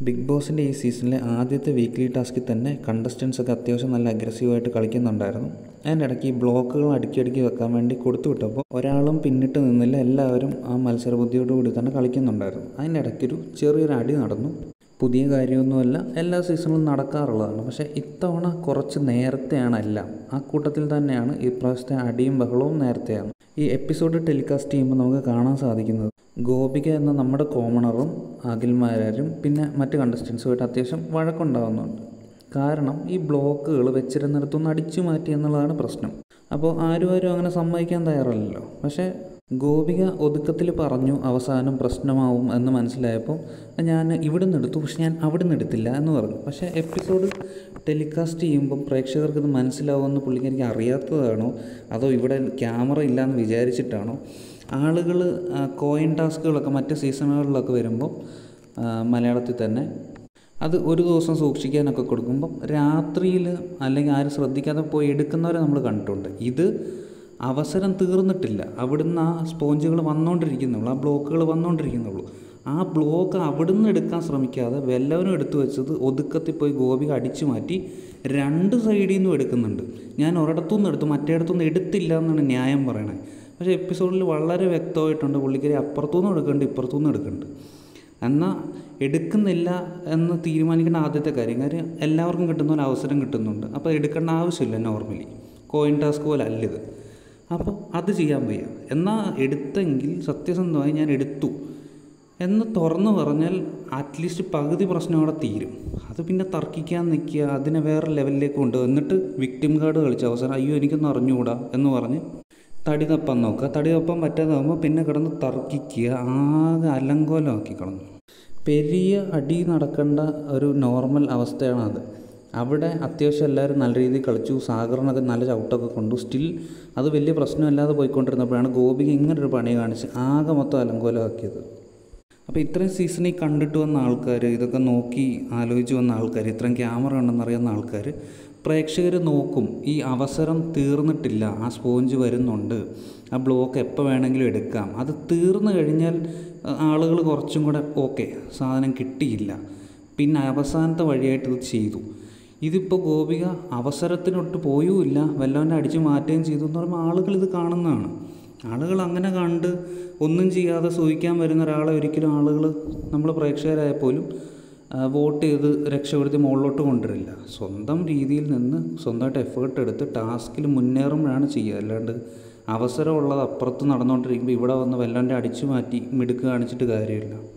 big ബോസിൻ്റെ ഈ സീസണിലെ ആദ്യത്തെ വീക്ക്ലി ടാസ്കിൽ തന്നെ കണ്ടസ്റ്റൻസ് ഒക്കെ അത്യാവശ്യം നല്ല അഗ്രസീവായിട്ട് കളിക്കുന്നുണ്ടായിരുന്നു അതിൻ്റെ ഇടയ്ക്ക് ഈ ബ്ലോക്കുകൾ അടുക്കി അടുക്കി വെക്കാൻ വേണ്ടി കൊടുത്തു വിട്ടപ്പോൾ ഒരാളും പിന്നിട്ട് നിന്നില്ല എല്ലാവരും ആ മത്സരബുദ്ധിയോടുകൂടി തന്നെ കളിക്കുന്നുണ്ടായിരുന്നു അതിൻ്റെ ഇടയ്ക്കൊരു ചെറിയൊരു അടി നടന്നു പുതിയ കാര്യമൊന്നുമല്ല എല്ലാ സീസണിലും നടക്കാറുള്ളതാണ് പക്ഷേ ഇത്തവണ കുറച്ച് നേരത്തെയാണ് എല്ലാം ആ കൂട്ടത്തിൽ തന്നെയാണ് ഈ പ്രാവശ്യത്തെ അടിയും ബഹളവും നേരത്തെയാണ് ഈ എപ്പിസോഡ് ടെലികാസ്റ്റ് ചെയ്യുമ്പോൾ നമുക്ക് കാണാൻ സാധിക്കുന്നത് ഗോപിക എന്ന നമ്മുടെ കോമണറും അഖിൽമാരും പിന്നെ മറ്റ് കണ്ടസ്റ്റൻസുമായിട്ട് അത്യാവശ്യം വഴക്കുണ്ടാകുന്നുണ്ട് കാരണം ഈ ബ്ലോക്കുകൾ വെച്ചിരുന്നിടത്തുനിന്ന് അടിച്ചു മാറ്റി എന്നുള്ളതാണ് പ്രശ്നം അപ്പോൾ ആരും ആരും അങ്ങനെ സമ്മതിക്കാൻ തയ്യാറല്ലല്ലോ പക്ഷേ ഗോപിക ഒതുക്കത്തിൽ പറഞ്ഞു അവസാനം പ്രശ്നമാവും എന്ന് മനസ്സിലായപ്പോൾ ഞാൻ ഇവിടെ നിന്ന് എടുത്തു പക്ഷെ ഞാൻ അവിടെ നിന്ന് എടുത്തില്ല എന്ന് പറഞ്ഞു പക്ഷേ എപ്പിസോഡ് ടെലികാസ്റ്റ് ചെയ്യുമ്പം പ്രേക്ഷകർക്ക് ഇത് മനസ്സിലാവുമെന്ന് പുള്ളിക്കാരിക്ക് അറിയാത്തതാണോ അതോ ഇവിടെ ക്യാമറ ഇല്ലയെന്ന് വിചാരിച്ചിട്ടാണോ ആളുകൾ കോയിൻ ടാസ്കുകളൊക്കെ മറ്റ് സീസണുകളിലൊക്കെ വരുമ്പോൾ മലയാളത്തിൽ തന്നെ അത് ഒരു ദിവസം സൂക്ഷിക്കാനൊക്കെ കൊടുക്കുമ്പം രാത്രിയിൽ അല്ലെങ്കിൽ ആരും ശ്രദ്ധിക്കാതെ പോയി എടുക്കുന്നവരെ നമ്മൾ കണ്ടിട്ടുണ്ട് ഇത് അവസരം തീർന്നിട്ടില്ല അവിടുന്ന് ആ സ്പോഞ്ചുകൾ വന്നുകൊണ്ടിരിക്കുന്നുള്ളൂ ആ ബ്ലോക്കുകൾ വന്നുകൊണ്ടിരിക്കുന്നുള്ളൂ ആ ബ്ലോക്ക് അവിടുന്ന് എടുക്കാൻ ശ്രമിക്കാതെ വല്ലവരും എടുത്തു വെച്ചത് ഒതുക്കത്തിൽ പോയി ഗോപിക അടിച്ചു മാറ്റി രണ്ട് സൈഡിൽ നിന്നും എടുക്കുന്നുണ്ട് ഞാൻ ഒരിടത്തുനിന്ന് എടുത്തു മറ്റേടത്തുനിന്ന് എടുത്തില്ല എന്നാണ് ന്യായം പറയണത് പക്ഷേ എപ്പിസോഡിൽ വളരെ വ്യക്തമായിട്ടുണ്ട് പുള്ളിക്കാരി അപ്പുറത്തുനിന്നും എടുക്കുന്നുണ്ട് ഇപ്പുറത്തുനിന്നും എടുക്കുന്നുണ്ട് എന്നാൽ എടുക്കുന്നില്ല എന്ന് തീരുമാനിക്കേണ്ട ആദ്യത്തെ കാര്യം കാര്യം എല്ലാവർക്കും കിട്ടുന്ന ഒരു അവസരം കിട്ടുന്നുണ്ട് അപ്പോൾ എടുക്കേണ്ട ആവശ്യമില്ല നോർമലി കോയിൻ ടാസ്ക് പോലെ അല്ല ഇത് അപ്പോൾ അത് ചെയ്യാൻ വയ്യ എന്നാൽ എടുത്തെങ്കിൽ സത്യസന്ധമായി ഞാൻ എടുത്തു എന്ന് തുറന്നു പറഞ്ഞാൽ അറ്റ്ലീസ്റ്റ് പകുതി പ്രശ്നം അവിടെ തീരും അത് പിന്നെ തർക്കിക്കാൻ നിൽക്കുക അതിനെ വേറെ ലെവലിലേക്ക് കൊണ്ട് എന്നിട്ട് വിക്ടിം കാർഡ് കളിച്ച അവസരം അയ്യോ എനിക്കൊന്നും അറിഞ്ഞുകൂടാ എന്ന് പറഞ്ഞ് തടി തപ്പാൻ നോക്കുക തടി തപ്പാൻ പറ്റാതാകുമ്പോൾ പിന്നെ കിടന്ന് തർക്കിക്കുക ആകെ അലങ്കോലമാക്കി കളഞ്ഞു പെരിയ അടി നടക്കേണ്ട ഒരു നോർമൽ അവസ്ഥയാണ് അത് അവിടെ അത്യാവശ്യം എല്ലാവരും നല്ല രീതിയിൽ കളിച്ചു സാഗറിനൊക്കെ നല്ല ചവിട്ടൊക്കെ കൊണ്ടു സ്റ്റിൽ അത് വലിയ പ്രശ്നമല്ലാതെ പോയിക്കൊണ്ടിരുന്നപ്പോഴാണ് ഗോപിക ഇങ്ങനൊരു പണി കാണിച്ച് ആകെ മൊത്തം അലങ്കോലമാക്കിയത് അപ്പോൾ ഇത്രയും സീസണിൽ കണ്ടിട്ട് വന്ന ആൾക്കാർ ഇതൊക്കെ നോക്കി ആലോചിച്ച് വന്ന ആൾക്കാർ ഇത്രയും ക്യാമറ ഉണ്ടെന്നറിയുന്ന ആൾക്കാർ പ്രേക്ഷകർ നോക്കും ഈ അവസരം തീർന്നിട്ടില്ല ആ സ്പോഞ്ച് വരുന്നുണ്ട് ആ ബ്ലോക്ക് എപ്പോൾ വേണമെങ്കിലും എടുക്കാം അത് തീർന്നു കഴിഞ്ഞാൽ ആളുകൾ കുറച്ചും കൂടെ ഓക്കെ സാധനം കിട്ടിയില്ല പിന്നെ അവസാനത്തെ വഴിയായിട്ട് ഇത് ചെയ്തു ഇതിപ്പോൾ ഗോപിക അവസരത്തിനൊട്ട് പോയുമില്ല വല്ലവൻ്റെ അടിച്ച് മാറ്റുകയും ചെയ്തു എന്ന് പറയുമ്പോൾ ആളുകൾ ഇത് കാണുന്നതാണ് ആളുകൾ അങ്ങനെ കണ്ട് ഒന്നും ചെയ്യാതെ സൂഹിക്കാൻ വരുന്ന ഒരാളെ ഒരിക്കലും ആളുകൾ നമ്മൾ പ്രേക്ഷകരായ പോലും വോട്ട് ചെയ്ത് രക്ഷപ്പെടുത്തി മുകളിലോട്ട് കൊണ്ടുവരില്ല സ്വന്തം രീതിയിൽ നിന്ന് സ്വന്തമായിട്ട് എഫേർട്ട് എടുത്ത് ടാസ്കിൽ മുന്നേറുമ്പോഴാണ് ചെയ്യുക അല്ലാണ്ട് അവസരമുള്ളത് അപ്പുറത്ത് നടന്നുകൊണ്ടിരിക്കുമ്പോൾ ഇവിടെ വന്ന് വല്ലവൻ്റെ അടിച്ചു മാറ്റി മിടുക്ക് കാണിച്ചിട്ട് കാര്യമില്ല